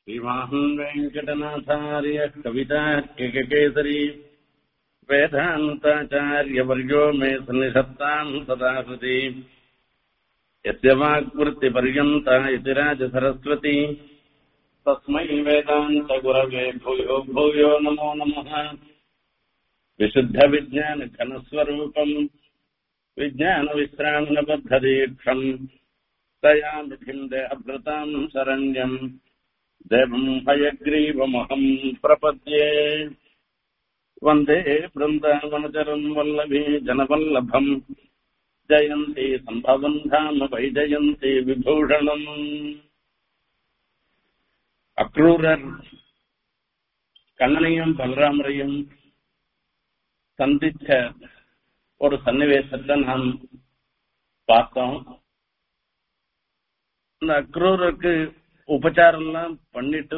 श्रीमान् वेङ्कटनाथार्य कवितार्किककेसरी वेदान्ताचार्यवर्यो मे सन्निधत्ताम् सदा हृति यस्य वाक्वृत्तिपर्यन्ता इति राजसरस्वती तस्मै वेदान्तगुरवे भूयो भूयो नमो नमः विशुद्धविज्ञानघनस्वरूपम् विज्ञानविश्रामणबद्धदीक्षम् दयानिधिम् देहभृताम् शरण्यम् देवम् हयग्रीवमहम् प्रपद्ये वन्दे बृन्दावनचरम् वल्लभी जनवल्लभम् जयन्ती सम्भवम् धाम वैजयन्ती விபூஷணம் அக்ரூரர் கண்ணனையும் பலராமரையும் சந்திச்ச ஒரு சன்னிவேசத்தை நாம் பார்த்தோம் அந்த அக்ரூருக்கு உபச்சாரம் எல்லாம் பண்ணிட்டு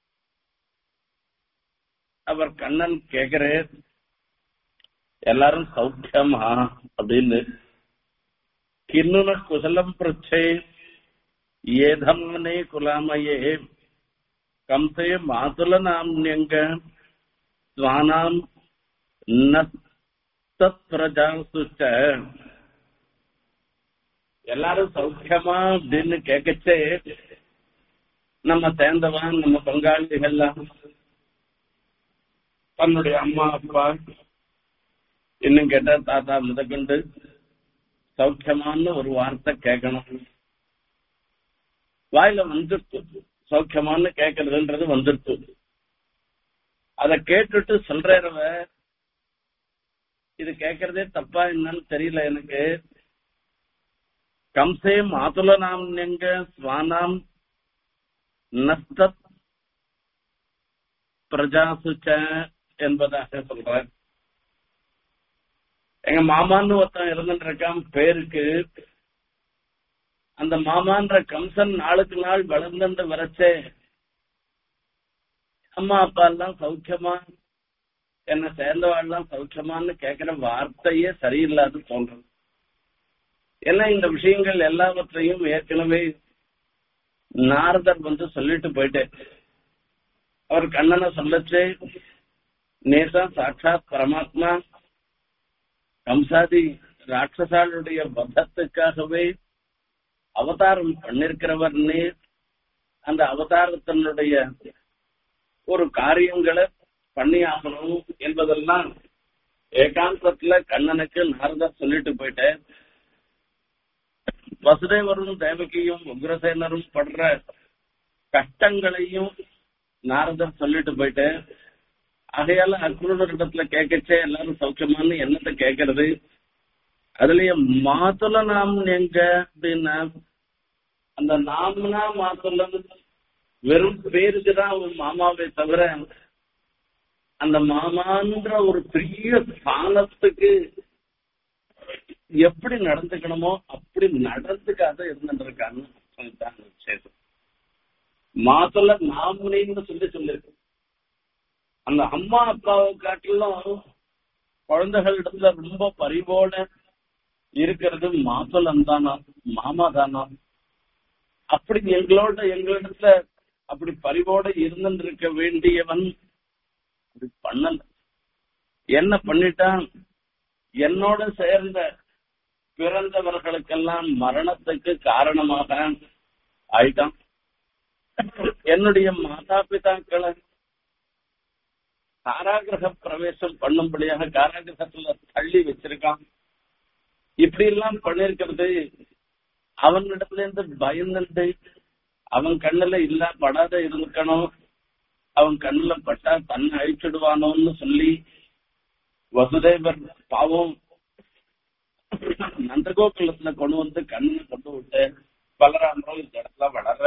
அவர் கண்ணன் கேக்குறார் எல்லாரும் சௌக்கியமா அப்படின்னு கிண்ணுன குசலம் பிரச்சே ஏதம்னே குலாமயே கம்சே மாதுல நாம்யங்க ஸ்வானாம் நஸ்தத்ரஜாசுச்ச எல்லாரும் சௌக்கியமா அப்படின்னு கேட்கச்சே நம்ம சேர்ந்தவன் நம்ம பங்காளிகள்லாம் தன்னுடைய அம்மா அப்பா இன்னும் கேட்டா தாத்தா முதற்கொண்டு சௌக்கியமான்னு ஒரு வார்த்தை கேட்கணும் வாயில வந்துருச்சு சௌக்கியமான்னு கேட்கறதுன்றது வந்துருச்சு அத கேட்டுட்டு சொல்றவ இது கேட்கறதே தப்பா என்னன்னு தெரியல எனக்கு கம்சே மாதுல நாம் எங்க ஸ்வானாம் நஸ்தத் பிரஜாசுச்ச என்பதாக சொல்ற எங்க மாமான்னு ஒருத்தன் இருந்துட்டு இருக்கான் பேருக்கு அந்த மாமான்ற கம்சன் நாளுக்கு நாள் வளர்ந்து வரச்சே அம்மா அப்பா எல்லாம் சௌக்கியமா என்ன சேர்ந்தவாள்லாம் சௌக்கியமான்னு கேட்கிற வார்த்தையே சரியில்லாது தோன்றது ஏன்னா இந்த விஷயங்கள் எல்லாவற்றையும் ஏற்கனவே நாரதர் வந்து சொல்லிட்டு போயிட்டேன் அவர் கண்ணனை சொல்லச்சு நேசம் சாட்சாத் பரமாத்மா கம்சாதி ராட்சசாளுடைய வதத்துக்காகவே அவதாரம் பண்ணிருக்கிறவர் நீர் அந்த அவதாரத்தினுடைய ஒரு காரியங்களை பண்ணி ஆகணும் என்பதெல்லாம் ஏகாந்தத்துல கண்ணனுக்கு நாரதர் சொல்லிட்டு போயிட்டேன் வசுதேவரும் தேவகியும் உக்ரசேனரும் படுற கஷ்டங்களையும் நாரதர் சொல்லிட்டு போயிட்டு ஆகையால அக்ரூடரிடத்துல கேட்கச்சே எல்லாரும் சௌக்கியமானு என்னத்தை கேட்கறது அதுலயே மாத்துல நாம் எங்க அப்படின்னா அந்த நாம்னா மாத்துலன்னு வெறும் பேருக்குதான் ஒரு மாமாவை தவிர அந்த மாமான்ற ஒரு பெரிய ஸ்தானத்துக்கு எப்படி நடந்துக்கணுமோ அப்படி நடந்துக்காத இருந்துருக்கான்னு விசேஷம் மாத்துல நாமுனின்னு சொல்லி சொல்லிருக்கு அந்த அம்மா அப்பாவை காட்டிலும் குழந்தைகளிடத்துல ரொம்ப பரிவோட இருக்கிறது மாத்தலம் தானா மாமா தானா அப்படி எங்களோட எங்களிடத்துல அப்படி பரிவோட இருந்திருக்க வேண்டியவன் அப்படி பண்ணல என்ன பண்ணிட்டான் என்னோட சேர்ந்த பிறந்தவர்களுக்கெல்லாம் மரணத்துக்கு காரணமாக ஆயிட்டான் என்னுடைய மாதா பிதாக்களை காராகிரக பிரவேசம் பண்ணும்படியாக காராகிரகத்துல தள்ளி வச்சிருக்கான் இப்படி எல்லாம் பண்ணிருக்கிறது அவனிடத்துல இருந்து பயந்துட்டு அவன் கண்ணுல இல்ல படாத இருக்கணும் அவன் கண்ணுல பட்டா தன்னை அழிச்சிடுவானோன்னு சொல்லி வசுதேவர் பாவம் நந்தகோகுலத்துல கொண்டு வந்து கண்ணை கொண்டு விட்டு பலராமரும் இந்த இடத்துல வளர்ற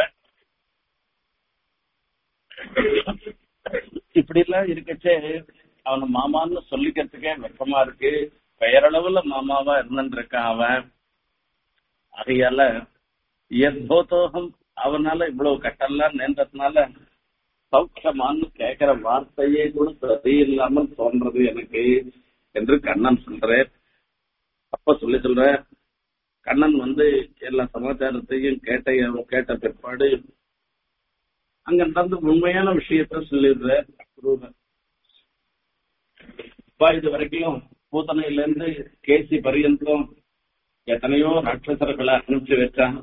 இப்படி எல்லாம் இருக்கச்சே அவன மாமான்னு சொல்லிக்கிறதுக்கே வெக்கமா இருக்கு பெயரளவுல மாமாவா இருந்துட்டு இருக்கான் அவன் ஆகையால எத்தோத்தோகம் அவனால இவ்வளவு கட்டெல்லாம் நேர்ந்ததுனால சௌக்கியமான்னு கேட்கிற வார்த்தையே கூட சரியில்லாமல் தோன்றது எனக்கு என்று கண்ணன் சொல்றார் அப்ப சொல்லி சொல்ற கண்ணன் வந்து எல்லா சமாச்சாரத்தையும் கேட்ட கேட்ட பிற்பாடு அங்க நடந்த உண்மையான விஷயத்த சொல்லிடுற அக்ரூரர் அப்பா இது வரைக்கும் பூத்தனையில இருந்து கேசி பரியந்தம் எத்தனையோ ராட்சசர்களை அனுப்பிச்சு வச்சான்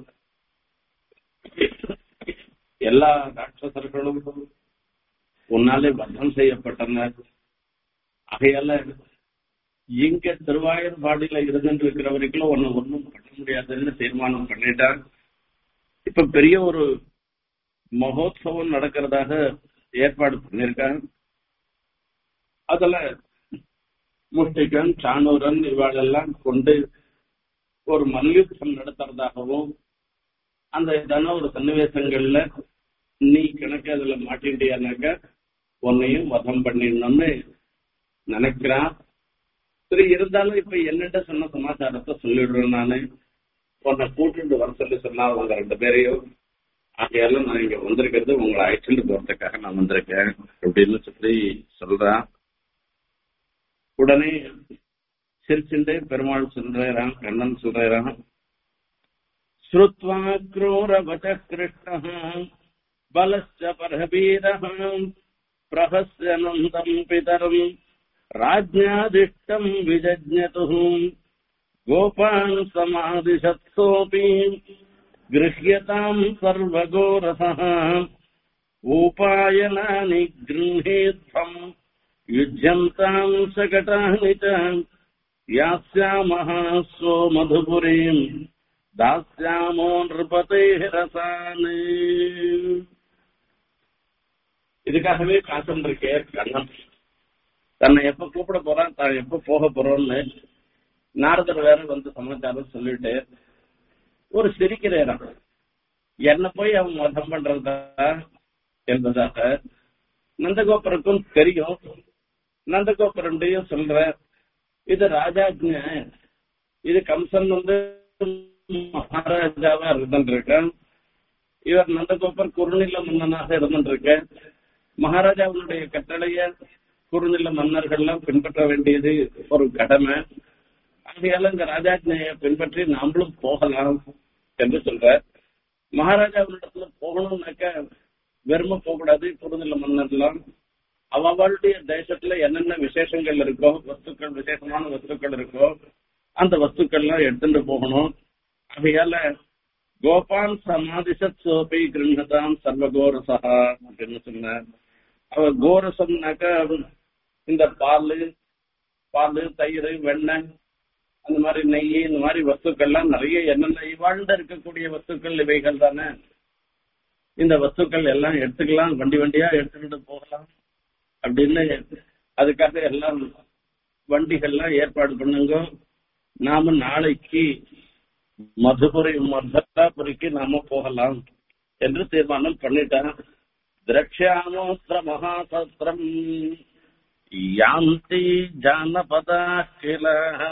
எல்லா ராட்சசர்களும் உன்னாலே வதம் செய்யப்பட்டனர் ஆகையால இங்க திருவாயூர்பாடியில இருந்துட்டு இருக்கிற வரைக்கும் ஒன்னு ஒன்றும் பண்ண முடியாதுன்னு தீர்மானம் பண்ணிட்டான் இப்ப பெரிய ஒரு மகோத்சவம் நடக்கிறதாக ஏற்பாடு பண்ணியிருக்காங்க அதுல முஷ்டிகன் சாணூரன் இவாளெல்லாம் கொண்டு ஒரு மல்யுத்தம் நடத்துறதாகவும் அந்த இதான ஒரு சன்னிவேசங்கள்ல நீ கணக்கு அதுல மாட்டிண்டியானாக்க உன்னையும் வதம் பண்ணிடணும்னு நினைக்கிறான் சரி இருந்தாலும் இப்ப என்னட்ட சொன்ன சமாச்சாரத்தை சொல்லிடுறேன் நானு உன்னை கூட்டிட்டு வர சொல்லி சொன்னா அவங்க ரெண்டு பேரையும் ஆகையால நான் இங்க வந்திருக்கிறது உங்களை அழைச்சிட்டு போறதுக்காக நான் வந்திருக்கேன் அப்படின்னு சொல்லி சொல்றான் உடனே சிரிச்சுண்டே பெருமாள் சொல்றான் கண்ணன் சொல்றான் ஸ்ருத்வா क्रूरवच कृष्णः बलश्च परवीरः प्रहस्य नन्दम् पितरम् राज्ञादिष्टम् विजज्ञतुः गोपान् समादिशत्सोऽपि गृह्यताम् सर्वगोरसः उपायनानि गृह्णेत्थम् युज्यन्ताम् शकटानि च यास्यामः स्वो मधुपुरीम् தாஸ்யாமோ நிருபதே ரசானு இதுக்காகவே காத்துருக்கே கண்ணன் தன்னை எப்ப கூப்பிட போறான் தான் எப்ப போக போறோம்னு நாரதர் வேற வந்து சமாச்சாரம் சொல்லிட்டு ஒரு சிரிக்கிறேன் என்ன போய் அவன் மதம் பண்றதா என்பதாக நந்தகோபுரக்கும் தெரியும் நந்தகோபுரண்டையும் சொல்ற இது ராஜாஜ்ஞ இது கம்சன் வந்து மகாராஜாவா இருந்திருக்கேன் இவர் நந்தகோபர் குறுநில மன்னனாக இருந்திருக்க மகாராஜாவுடைய கட்டளைய குறுநில மன்னர்கள்லாம் பின்பற்ற வேண்டியது ஒரு கடமை ஆகையால இந்த ராஜாஜ்னையை பின்பற்றி நாமளும் போகலாம் என்று சொல்ற மகாராஜாவினிடத்துல போகணும்னாக்க வெறும போகக்கூடாது குறுநில மன்னர்லாம் அவளுடைய தேசத்துல என்னென்ன விசேஷங்கள் இருக்கோ வஸ்துக்கள் விசேஷமான வஸ்துக்கள் இருக்கோ அந்த வஸ்துக்கள்லாம் எடுத்துட்டு போகணும் ஆகையால கோபான் சமாதிசத் சோபி கிருண்ணதாம் சர்வகோரசா அப்படின்னு சொன்னார் அவ கோரசம்னாக்க இந்த பால் பால் தயிர் வெண்ணெய் அந்த மாதிரி நெய் இந்த மாதிரி வஸ்துக்கள்லாம் நிறைய என்னென்ன இவாழ்ந்த இருக்கக்கூடிய வஸ்துக்கள் இவைகள் தானே இந்த வஸ்துக்கள் எல்லாம் எடுத்துக்கலாம் வண்டி வண்டியா எடுத்துக்கிட்டு போகலாம் அப்படின்னு அதுக்காக எல்லாம் வண்டிகள்லாம் ஏற்பாடு பண்ணுங்க நாம நாளைக்கு மதுபுரி மதுராபுரிக்கு நாம போகலாம் என்று தீர்மானம் பண்ணிட்டான் திரக்ஷாமோத்திர மகாசத்திரம் யாந்தி ஜானபதா கில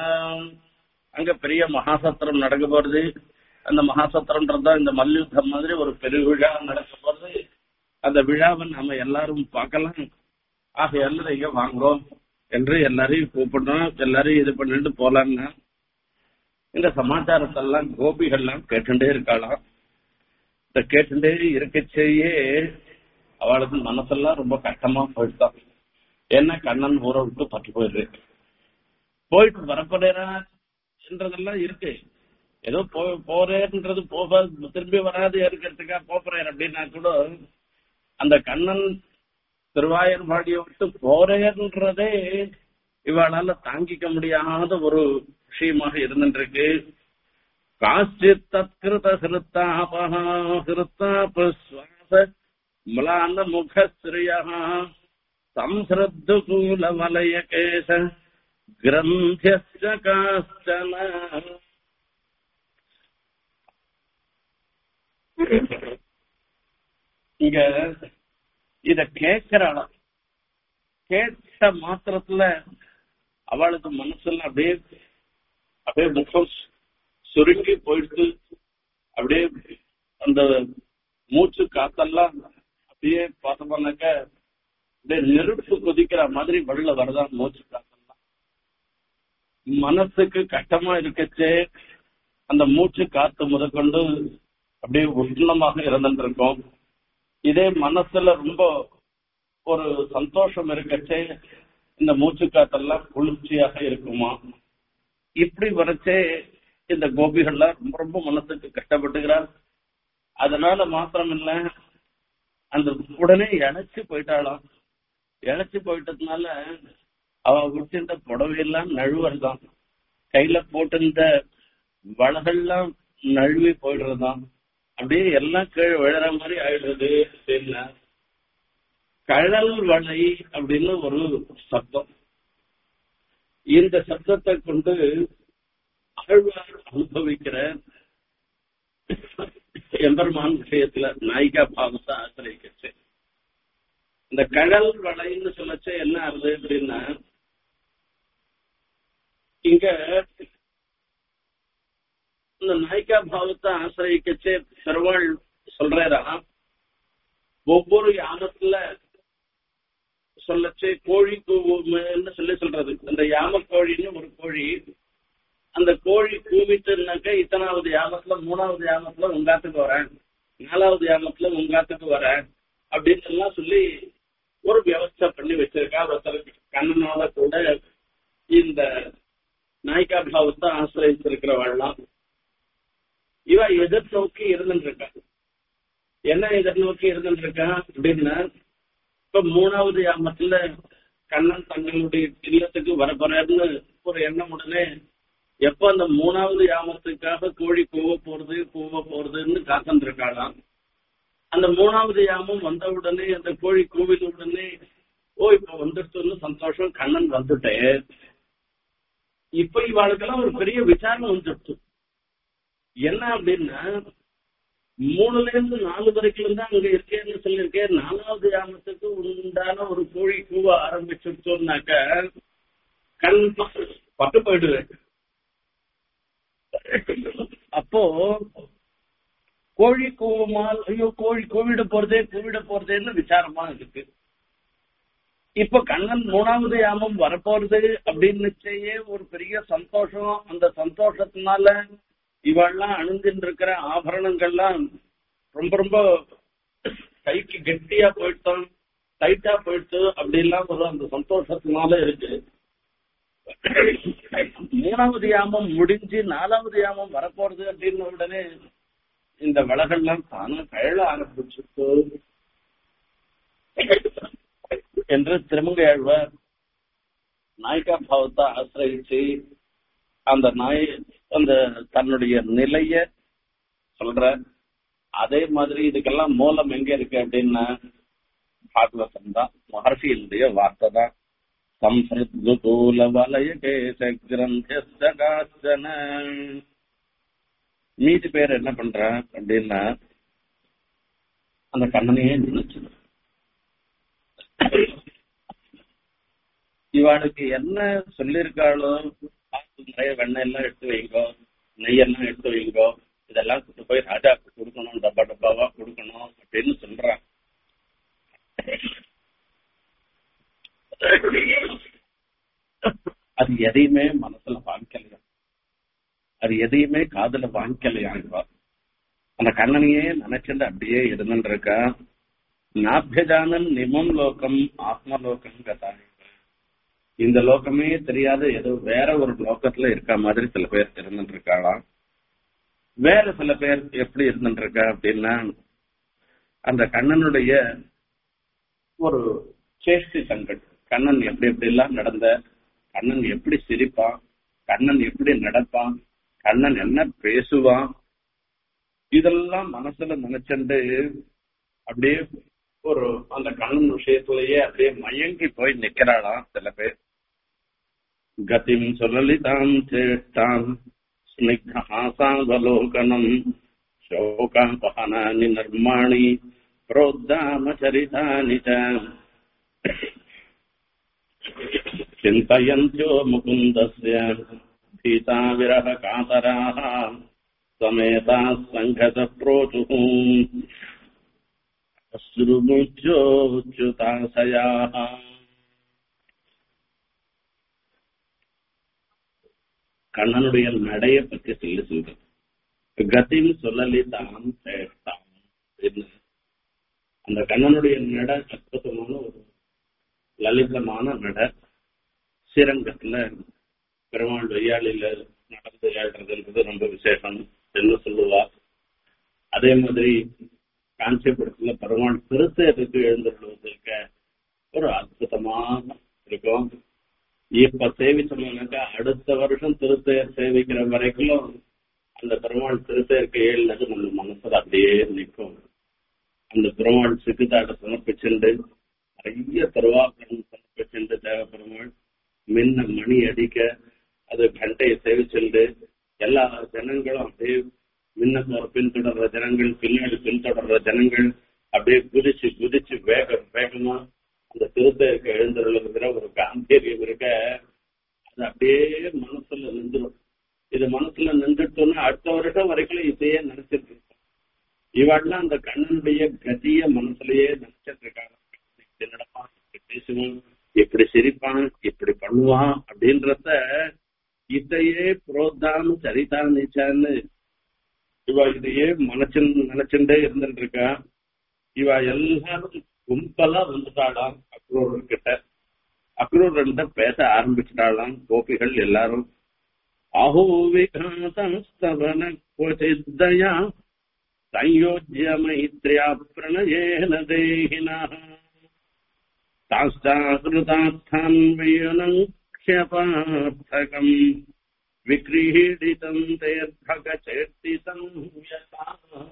அங்க பெரிய மகாசத்திரம் நடக்க போறது அந்த மகாசத்திரம்ன்றதா இந்த மல்யுத்தம் மாதிரி ஒரு பெரிய விழா நடக்க போறது அந்த விழாவை நாம எல்லாரும் பார்க்கலாம் ஆக எல்லாரும் இங்க வாங்குறோம் என்று எல்லாரையும் கூப்பிடுறோம் எல்லாரையும் இது பண்ணிட்டு போலாங்க இந்த சமாச்சாரத்தெல்லாம் கோபிகள்லாம் கேட்டுட்டே இருக்காளாம் இந்த கேட்டுட்டே இருக்கச்சேயே அவளுக்கு மனசெல்லாம் ரொம்ப கஷ்டமா போயிட்டான் ஏன்னா கண்ணன் ஊரை விட்டு பட்டு போயிடுது போயிட்டு வரப்போறேன்றதெல்லாம் இருக்கு ஏதோ போ போறேன்றது போக திரும்பி வராது இருக்கிறதுக்காக போறேன் அப்படின்னா கூட அந்த கண்ணன் திருவாயூர்பாடியை விட்டு போறேன்றதே இவளால தாங்கிக்க முடியாத ஒரு விஷயமாக இருந்துருக்கு காஷ்டித் தத்கிருத ஹிருத்தாபா ஹிருத்தாப சுவாச முலான முகஸ்ரீயா संसृद्धकूल वलयकेश ग्रन्थ्यश्च काश्चन இங்க இத கேட்கிறாள கேட்ட மாத்திரத்துல அவளுக்கு மனசுல அப்படியே அப்படியே முகம் சுருங்கி போயிடுத்து அப்படியே அந்த மூச்சு காத்தெல்லாம் அப்படியே பார்த்தோம்னாக்க அப்படியே நெருப்பு கொதிக்கிற மாதிரி வெள்ள வரதான் மூச்சு காத்தெல்லாம் மனசுக்கு கட்டமா இருக்கச்சே அந்த மூச்சு காத்து முதற்கொண்டு அப்படியே உஷ்ணமாக இருந்துருக்கும் இதே மனசுல ரொம்ப ஒரு சந்தோஷம் இருக்கச்சே இந்த மூச்சு காத்தெல்லாம் குளிர்ச்சியாக இருக்குமா இப்படி வரைச்சே இந்த கோபிகள்லாம் ரொம்ப ரொம்ப மனசுக்கு கஷ்டப்பட்டுக்கிறார் அதனால மாத்திரம் இல்ல அந்த உடனே இழைச்சு போயிட்டாளாம் இழைச்சு போயிட்டதுனால அவ விட்டிருந்த புடவையெல்லாம் நழுவறதான் கையில போட்டிருந்த வளகள்லாம் நழுவி போயிடுறதாம் அப்படியே எல்லாம் கீழே விழுற மாதிரி ஆயிடுறது அப்படின்னா கழல் வளை அப்படின்னு ஒரு சப்தம் இந்த சப்தத்தை கொண்டு ஆழ்வார் அனுபவிக்கிற எம்பெருமான் விஷயத்துல நாயிகா பாவத்தை ஆசிரியச்சு இந்த கடல் வளைன்னு சொல்லச்ச என்ன ஆகுது அப்படின்னா இங்க இந்த நாயிகா பாவத்தை ஆசிரியக்கச்சே பெருவாள் சொல்றா ஒவ்வொரு யாமத்துல சொல்லச்சு கோழி கூவுன்னு சொல்லி சொல்றது அந்த யாம கோழின்னு ஒரு கோழி அந்த கோழி கூவிட்டுனாக்க இத்தனாவது யாமத்துல மூணாவது யாமத்துல உங்காத்துக்கு வரேன் நாலாவது யாமத்துல உங்காத்துக்கு வரேன் அப்படின்னு எல்லாம் சொல்லி ஒரு வியவஸ்தை பண்ணி வச்சிருக்கா ஒருத்தருக்கு கண்ணனோட கூட இந்த நாய்கா பாவத்தை ஆசிரியச்சிருக்கிறவாள்லாம் இவ எதிர்நோக்கி இருந்துட்டு இருக்கா என்ன எதிர்நோக்கி இருந்துட்டு இருக்கா அப்படின்னா இப்ப மூணாவது யாமத்துல கண்ணன் தங்களுடைய இல்லத்துக்கு வரப்போறாருன்னு ஒரு எண்ணம் உடனே எப்ப அந்த மூணாவது யாமத்துக்காக கோழி கூவ போறது கூவ போறதுன்னு காத்துட்டு இருக்காளாம் அந்த மூணாவது யாமம் வந்த உடனே அந்த கோழி கூவின உடனே ஓ இப்ப வந்துடுச்சுன்னு சந்தோஷம் கண்ணன் வந்துட்டேன் இப்ப இவாளுக்கெல்லாம் ஒரு பெரிய விசாரணை வந்துடுச்சு என்ன அப்படின்னா மூணுல இருந்து நாலு வரைக்கும் தான் அங்க இருக்கேன்னு சொல்லியிருக்கேன் நாலாவது யாமத்துக்கு உண்டான ஒரு கோழி கூவ ஆரம்பிச்சிருச்சோம்னாக்க கண் பட்டு போயிடுவேன் அப்போ கோழி கூவமால் ஐயோ கோழி கோவிட போறதே கோவிட போறதேன்னு விசாரமா இருக்கு இப்ப கண்ணன் மூணாவது யாமம் வரப்போறது அப்படின்னு ஒரு பெரிய சந்தோஷம் அந்த சந்தோஷத்தினால இவெல்லாம் அணிஞ்சின்னு இருக்கிற ஆபரணங்கள்லாம் ரொம்ப ரொம்ப கைக்கு கெட்டியா போயிட்டோம் டைட்டா போயிடுச்சு அப்படிலாம் ஒரு அந்த சந்தோஷத்தினால இருக்கு மூணாவது யாமம் முடிஞ்சு நாலாவது யாமம் வரப்போறது அப்படின்னு உடனே இந்த வளகள்லாம் தானும் கழல ஆரம்பிச்சுட்டு என்று திருமங்கையாழ்வார் நாய்கா பாவத்தை ஆசிரியிச்சு அந்த நாய் அந்த தன்னுடைய நிலைய சொல்ற அதே மாதிரி இதுக்கெல்லாம் மூலம் எங்க இருக்கு அப்படின்னா பாகவதம் தான் மகர்ஷியினுடைய வார்த்தை தான் संसृद्गुकूल वलय केश கிரந்தன மீதி பேர் என்ன பண்ற அப்படின்னா அந்த கண்ணனையே நினைச்சு இவாளுக்கு என்ன சொல்லியிருக்காளோ நிறைய வெண்ணெய் எல்லாம் எடுத்து வைங்கோ நெய்யெல்லாம் எடுத்து வைங்கோ இதெல்லாம் கொண்டு போய் ராஜாக்கு கொடுக்கணும் டப்பா டப்பாவா கொடுக்கணும் அப்படின்னு சொல்றான் அது எதையுமே மனசுல வாங்கிக்கலையா அது எதையுமே காதுல வாங்கிக்கலையா அந்த கண்ணனையே நினைச்சிட்டு அப்படியே இருந்துட்டு இருக்கா நாபியஜானன் நிமம் லோகம் ஆத்மலோகம் கதானி இந்த லோகமே தெரியாத ஏதோ வேற ஒரு லோகத்துல இருக்க மாதிரி சில பேர் இருந்துட்டு இருக்காளாம் வேற சில பேர் எப்படி இருந்துட்டு இருக்கா அப்படின்னா அந்த கண்ணனுடைய ஒரு சேஷ்டி சங்கட் கண்ணன் எப்படி எப்படி எல்லாம் நடந்த கண்ணன் எப்படி சிரிப்பான் கண்ணன் எப்படி நடப்பான் கண்ணன் என்ன பேசுவான் இதெல்லாம் மனசுல நினைச்சுண்டு அப்படியே ஒரு அந்த கண்ணன் விஷயத்திலேயே அப்படியே மயங்கி போய் நிக்கிறாளாம் சில பேர் கதிம் சுலலிதாம் சேஷ்டாம் ஸ்னிக்தாசாவலோகனம் शोकापहनानि निर्माणि प्रोद्दामचरितानि च चिन्तयन्त्यो मुकुन्दस्य भीता विरहकातराः समेताः सङ्घतः प्रोचुः अश्रुमुच्योच्युताशयाः கண்ணனுடைய நடைய பற்றி சொல்லி சொல்றது கதின்னு சொல்லலி தாம் சேஷ்டாம் அப்படின்னு அந்த கண்ணனுடைய நட அற்புதமான ஒரு லலிதமான நட ஸ்ரீரங்கத்துல பெருமாள் வெய்யாளில நடந்து ஏழ்றதுன்றது ரொம்ப விசேஷம் என்ன சொல்லுவா அதே மாதிரி காஞ்சிபுரத்துல பெருமாள் திருத்தேருக்கு எழுந்துள்ளதுக்க ஒரு அற்புதமாக இருக்கும் இப்ப சேவிச்சோம்னாக்கா அடுத்த வருஷம் திருத்தேர் சேவிக்கிற வரைக்கும் அந்த பெருமாள் திருத்தேருக்கு ஏழுனது நம்ம மனசுல அப்படியே நிற்கும் அந்த பெருமாள் சிக்குதாட்ட சமர்ப்பிச்சுண்டு நிறைய திருவாபரணம் சமர்ப்பிச்சுண்டு தேவ பெருமாள் மின்ன மணி அடிக்க அது கண்டையை சேவிச்சுண்டு எல்லா ஜனங்களும் அப்படியே மின்ன பின்தொடர்ற ஜனங்கள் பின்னாடி பின்தொடர்ற ஜனங்கள் அப்படியே குதிச்சு குதிச்சு வேக வேகமா அந்த திருத்தேருக்கு எழுந்துருக்கிற ஒரு காம்பீரியம் இருக்க அது அப்படியே மனசுல நின்றுடும் இது மனசுல நின்றுட்டோம்னா அடுத்த வருஷம் வரைக்கும் இதையே நினைச்சிட்டு இருக்கோம் இவாள்லாம் அந்த கண்ணனுடைய கதிய மனசுலயே நினைச்சிட்டு இருக்காங்க என்னடா இப்படி பேசுவான் இப்படி சிரிப்பான் இப்படி பண்ணுவான் அப்படின்றத இதையே புரோதாம் சரிதா நீச்சான்னு இவ இதையே மனச்சு நினைச்சுட்டே இருந்துட்டு இருக்கா இவ எல்லாரும் கும்பலா வந்துட்டாளாம் அக்ரூர் கிட்ட அக்ரூர் ரெண்ட பேச ஆரம்பிச்சிட்டாளாம் கோபிகள் எல்லாரும் அஹோ விகாதஸ்தவன கொச்சித்தயா संयोज्य मैत्र्या प्रणयेन देहिनः ताश्चाकृतार्थान्वयनम् क्षपार्थकम् विक्रीडितम् तेऽर्भकचेर्ति संयता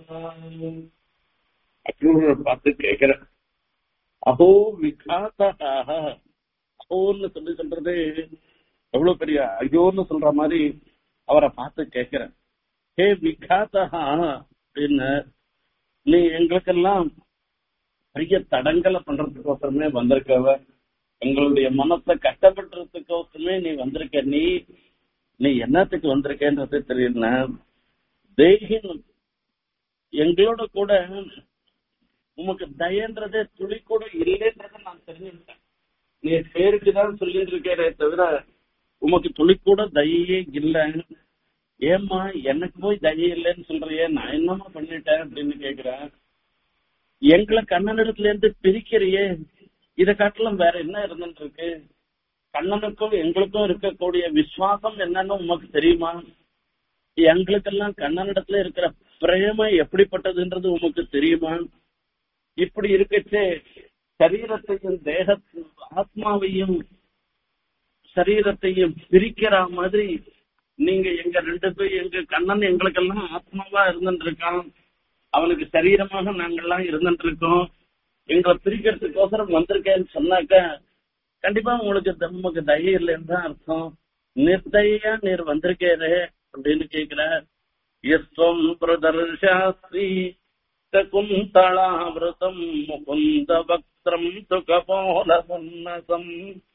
அக்ரூரை பார்த்து கேட்கிற அஹோ விகாதா அஹோன்னு சொல்லி சொல்றது எவ்வளவு பெரிய ஐயோன்னு சொல்ற மாதிரி அவரை பார்த்து கேட்கிறேன் ஹே விகாதா அப்படின்னு நீ எங்களுக்கெல்லாம் பெரிய தடங்களை பண்றதுக்கோசரமே வந்திருக்கவ எங்களுடைய மனசை கஷ்டப்படுறதுக்கோசரமே நீ வந்திருக்க நீ நீ என்னத்துக்கு வந்திருக்கன்றது தெரியல தேகின் எங்களோட கூட உமக்கு தயன்றதே துளி கூட இல்லைன்றத நான் தெரிஞ்சுக்கிட்டேன் நீ பேருக்கு தான் சொல்லிட்டு இருக்கே தவிர உமக்கு துளி கூட தயே இல்லை ஏம்மா எனக்கு போய் தயை இல்லைன்னு சொல்றியே நான் என்னமா பண்ணிட்டேன் அப்படின்னு கேக்குறேன் எங்களை கண்ணனிடத்துல இருந்து பிரிக்கிறியே இதை காட்டிலும் வேற என்ன இருந்துட்டு இருக்கு கண்ணனுக்கும் எங்களுக்கும் இருக்கக்கூடிய விசுவாசம் என்னன்னு உமக்கு தெரியுமா எங்களுக்கெல்லாம் கண்ணனிடத்துல இருக்கிற பிரேமம் எப்படிப்பட்டதுன்றது உமக்கு தெரியுமா இப்படி இருக்கச்சே சரீரத்தையும் தேக ஆத்மாவையும் சரீரத்தையும் பிரிக்கிற மாதிரி நீங்க எங்க ரெண்டு பேர் எங்க கண்ணன் எங்களுக்கெல்லாம் ஆத்மாவா இருந்துட்டு இருக்கான் அவனுக்கு சரீரமாக நாங்கெல்லாம் இருந்துட்டு இருக்கோம் எங்களை பிரிக்கிறதுக்கோசரம் வந்திருக்கேன்னு சொன்னாக்க கண்டிப்பா உங்களுக்கு நமக்கு தைரியம் இல்லைன்னு தான் அர்த்தம் நிர்தயா நீர் வந்திருக்கேரு அப்படின்னு கேக்குற எஸ்வம் பிரதர்ஷாஸ்தி குந்தளாவிரதம் முகுந்த பக்திரம் சுகபோல உன்னசம்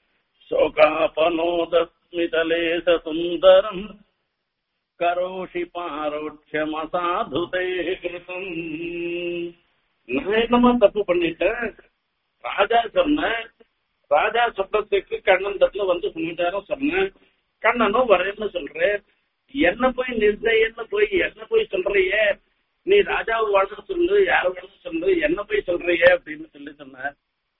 शोकापनोदस्मितलेश सुन्दरम् करोषि पारोक्ष्यमसाधुते கிருதம் நான் என்னமா தப்பு பண்ணிட்டேன் ராஜா சொன்னேன் ராஜா சொல்றதுக்கு கண்ணன் தட்டுல வந்து சமாச்சாரம் சொன்னேன் கண்ணனும் வரேன்னு சொல்றேன் என்ன போய் நிர்ணயன்னு போய் என்ன போய் சொல்றியே நீ ராஜாவை வாழ்ந்து சொல்லு யார வாழ்ந்து சொல்லு என்ன போய் சொல்றியே அப்படின்னு சொல்லி சொன்ன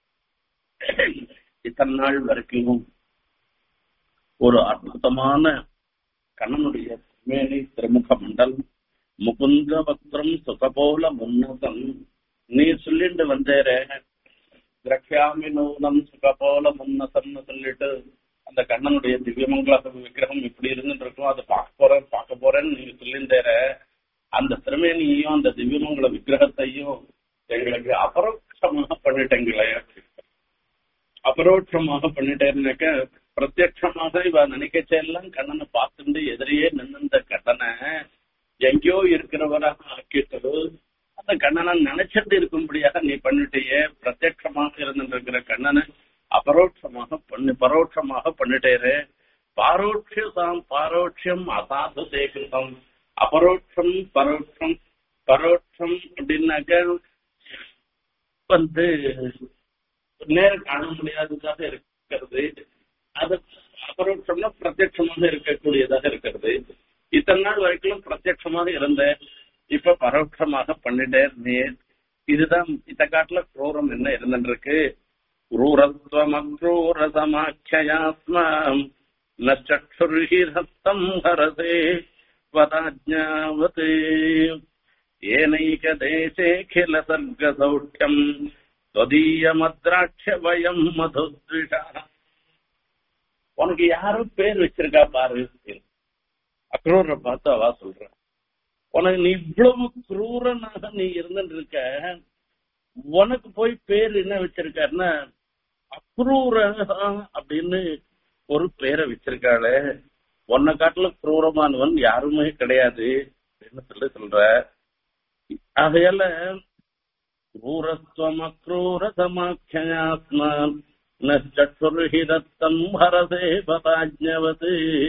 இத்தனை நாள் வரைக்கும் ஒரு அற்புதமான கண்ணனுடைய மேனி திருமுக மண்டலம் முகுந்த பக்திரம் சுகபோல முன்னதம் நீ சொல்லிட்டு வந்தேர திரக்ஷாமி நூனம் சுகபோல முன்னதம்னு சொல்லிட்டு அந்த கண்ணனுடைய திவ்யமங்கல விக்கிரகம் இப்படி இருந்துட்டு இருக்கும் அதை பார்க்க போறேன் பார்க்க போறேன்னு நீங்க சொல்லியிருந்தேர அந்த திருமேனியையும் அந்த திவ்யமங்கல விக்கிரகத்தையும் எங்களுக்கு அபரோட்சமாக பண்ணிட்டேங்களே அபரோட்சமாக பண்ணிட்டேன்னாக்க பிரத்யட்சமாக இவ நினைக்கச்செல்லாம் கண்ணனை பார்த்துட்டு எதிரியே நின்ன கண்ணனை எங்கேயோ இருக்கிறவராக ஆக்கிட்டு அந்த கண்ணனை நினைச்சிட்டு இருக்கும்படியாக நீ பண்ணிட்டியே பிரத்யட்சமாக இருந்துட்டு இருக்கிற கண்ணனை அபரோட்சமாக பண்ணி பரோட்சமாக பண்ணிட்டேரு பாரோட்சியம் பாரோட்சியம் அசாது தேகிருதம் அபரோட்சம் பரோட்சம் பரோட்சம் அப்படின்னாக்க வந்து நேர காண முடியாததாக இருக்கிறது அது அபரோட்சம்னா பிரத்யட்சமாக இருக்கக்கூடியதாக இருக்கிறது இத்தனை நாள் வரைக்கும் பிரத்யட்சமாக இருந்த இப்ப பரோட்சமாக பண்ணிட்டே நீ இதுதான் இத்த காட்டுல குரூரம் என்ன இருந்துருக்கு क्रूरत्वम् अक्रूरसमाख्ययास्माम् न चक्षुर्हिरस्तम् हरसे वदाज्ञावते येनैकदेशेऽखिल सर्गसौख्यम् त्वदीयमद्राक्ष्य वयम् मधुद्विषः உனக்கு யாரும் பேர் வச்சிருக்கா பாரு அக்ரூரை பார்த்து அவா சொல்ற உனக்கு நீ இவ்வளவு குரூரனாக நீ இருந்துட்டு இருக்க உனக்கு போய் பேர் என்ன வச்சிருக்காருன்னா அக்ரூர அப்படின்னு ஒரு பேரை வச்சிருக்காளே உன்னை காட்டுல குரூரமானவன் யாருமே கிடையாது அப்படின்னு சொல்லி சொல்ற ஆகையால क्रूरत्वम् अक्रूरतमाख्ययात्मान् न चक्षुर्हिदत्तम् हरसे பதாஜ்ஞவத்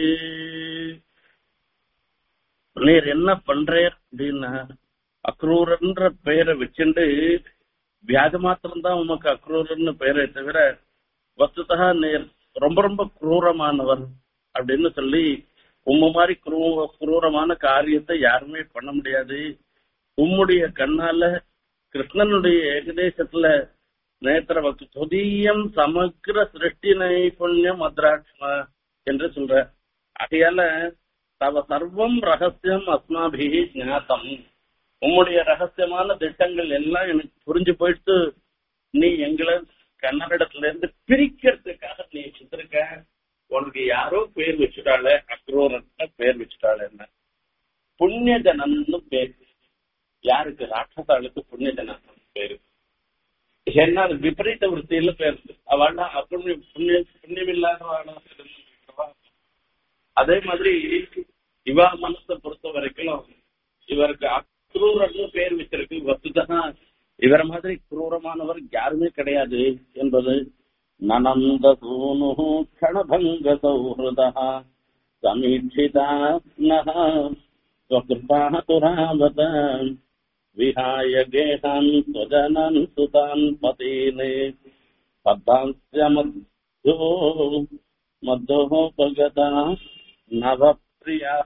நீர் என்ன பண்றேர் அப்படின்னா அக்ரூரன்ற பெயரை வச்சுண்டு வியாஜ மாத்திரம்தான் உமக்கு அக்ரூரன்னு பெயரை தவிர வஸ்துதா நீர் ரொம்ப ரொம்ப குரூரமானவர் அப்படின்னு சொல்லி உம்ம மாதிரி குரூ- குரூரமான காரியத்தை யாருமே பண்ண முடியாது உம்முடைய கண்ணால கிருஷ்ணனுடைய ஏகதேசத்துல நேத்திர பக்தி தொதியம் சமக்கிர சிருஷ்டி நைபுண்ணியம் அத்ராட்சமா என்று சொல்ற ஆகையால தவ சர்வம் ரகசியம் அஸ்மாபிகி ஞாத்தம் உம்முடைய ரகசியமான திட்டங்கள் எல்லாம் எனக்கு புரிஞ்சு போயிட்டு நீ எங்களை கன்னடத்துல இருந்து பிரிக்கிறதுக்காக நீ வச்சிருக்க உனக்கு யாரோ பேர் வச்சுட்டாள அக்ரூரன் பேர் வச்சுட்டாள் என்ன புண்ணிய ஜனன்னு பேர் யாருக்கு ராட்சசாளுக்கு புண்ணிய ஜனன் பேரு ஏன்னா அது விபரீத விற்த்தியில பேர் அவள்லாம் அப்புண்ணிய புண்ணிய புண்ணியம் இல்லாதவாளா இருந்திருக்கிறவா. அதே மாதிரி இவா மனசை பொறுத்த வரைக்கும் இவருக்கு அக்ரூரன்னு பேர் வச்சிருக்கு வசுதான் இவர மாதிரி குரூரமானவர் யாருமே கிடையாது என்பது நனந்த சூனு க்ஷணபங்க சௌஹൃദா சமீட்சிதா ஸ்வகிருதாக துராவத விஹாய கேகான் ஸ்வஜனன் சுதான் பதீனே பத்தாஸ்ய மத்யோ மத்தோபகதா நவப்பிரியா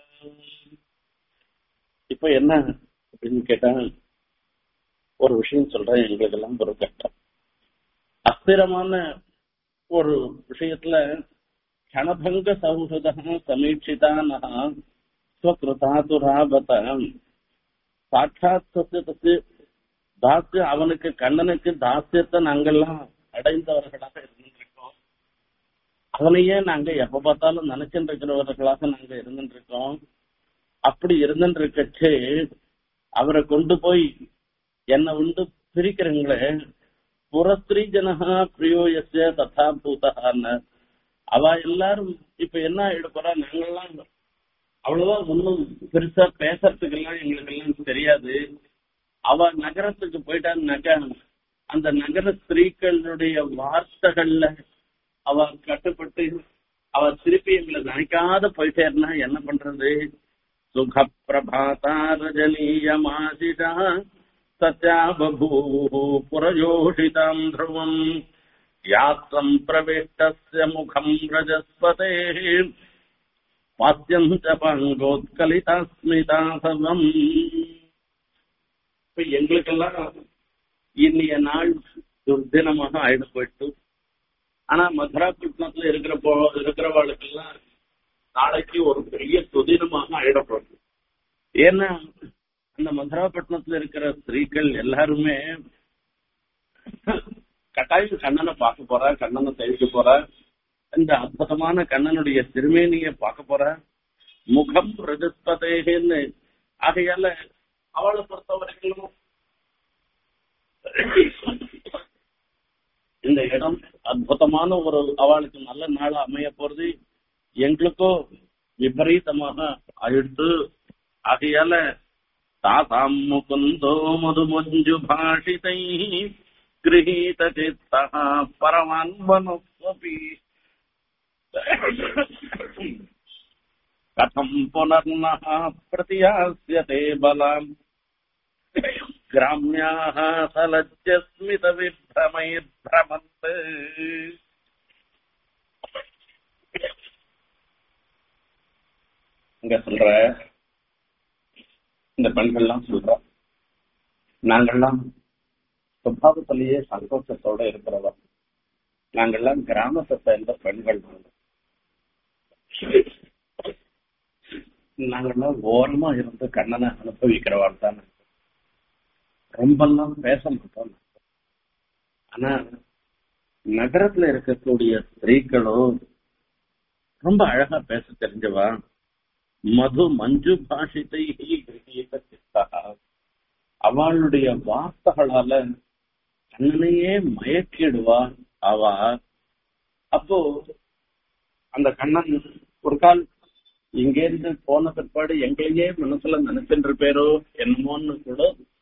இப்ப என்ன அப்படின்னு கேட்டா ஒரு விஷயம் சொல்றேன் எங்களுக்கு எல்லாம் ஒரு கட்டம் அஸ்திரமான ஒரு விஷயத்துல கணபங்க சௌஹத சமீட்சிதான ஸ்வகிருதாதுராபத சாட்சாத் சத்தியத்துக்கு தாசிய அவனுக்கு கண்ணனுக்கு தாசியத்தை நாங்கெல்லாம் அடைந்தவர்களாக இருந்திருக்கோம் அவனையே நாங்க எப்ப பார்த்தாலும் நினைச்சுட்டு இருக்கிறவர்களாக நாங்க இருந்துட்டு இருக்கோம் அப்படி இருந்துட்டு இருக்கச்சு அவரை கொண்டு போய் என்னை வந்து பிரிக்கிறீங்களே புறஸ்திரீ ஜனகா பிரியோ எஸ்ய ததா பூதகான்னு அவ எல்லாரும் இப்ப என்ன ஆயிட போறா நாங்கெல்லாம் அவ்வளவா ஒன்றும் பெருசா பேசுறதுக்கு எல்லாம் எங்களுக்கு எல்லாம் தெரியாது அவ நகரத்துக்கு போயிட்டான்னாக்கா அந்த நகர ஸ்திரீக்களுடைய வார்த்தைகள்ல அவ கட்டுப்பட்டு அவ திருப்பி எங்களை நினைக்காத போயிட்டேன்னா என்ன பண்றது சுக பிரபாதா ரஜனீயமாசிதா சத்யா பபூः புரஜோஷிதாம் ध्रुवम् யாத்திரம் பிரவிஷ்டஸ்ய முகம் ரஜஸ்பதேः பாஸ்யம் ச பங்கோத்கலிதாஸ்மிதா சர்வம் இப்ப எங்களுக்கெல்லாம் இன்னைய நாள் துர்தினமாக ஆயிடு போயிட்டு ஆனா மதுராபட்டினத்துல இருக்கிற போ இருக்கிறவாளுக்கெல்லாம் நாளைக்கு ஒரு பெரிய சுதினமாக ஆயிடப்படும் ஏன்னா அந்த மதுராபட்டினத்துல இருக்கிற ஸ்திரீகள் எல்லாருமே கட்டாயம் கண்ணனை பார்க்க போறா கண்ணனை தெரிவிக்க போறா இந்த அற்புதமான கண்ணனுடைய திருமேனிய பார்க்க போறா முகம் ரஜஸ்பதேன்னு ஆகையால அவளை பொறுத்த வரைக்கும் இந்த இடம் அற்புதமான ஒரு அவளுக்கு நல்ல நாள் அமைய போறது எங்களுக்கோ விபரீதமாக ஆயிடுத்து ஆகையால தாசாம் முகுந்தோ மதுமஞ்சு பாஷிதை गृहीत चित्तः परमान्वनुस्वपि कथम् पुनर्नः प्रतियास्यते बलाम् ग्राम्याः सलज्जस्मितविभ्रमैर्भ्रमन्त् இங்க சொல்ற இந்த பெண்கள்லாம் சொல்ற நாங்கள்லாம் சுபாவத்திலேயே சந்தோஷத்தோட இருக்கிறவர் நாங்கெல்லாம் கிராமத்தை சேர்ந்த பெண்கள் நாங்க. நாங்கெல்லாம் ஓரமா இருந்து கண்ணனை அனுபவிக்கிறவாள் தான் ரொம்பெல்லாம் பேச மாட்டோம் ஆனா நகரத்துல இருக்கக்கூடிய ஸ்திரீகளும் ரொம்ப அழகா பேச தெரிஞ்சவா மது மஞ்சு பாஷிதை கிரகீத சித்தா அவளுடைய வார்த்தைகளால கண்ணனையே மயக்கிடுவா அவ அப்போ அந்த கண்ணன் ஒரு கால் இங்கேருந்து போன பிற்பாடு எங்களையே மனசுல நினைச்சுட்டு இருப்பேரோ என்னமோன்னு கூட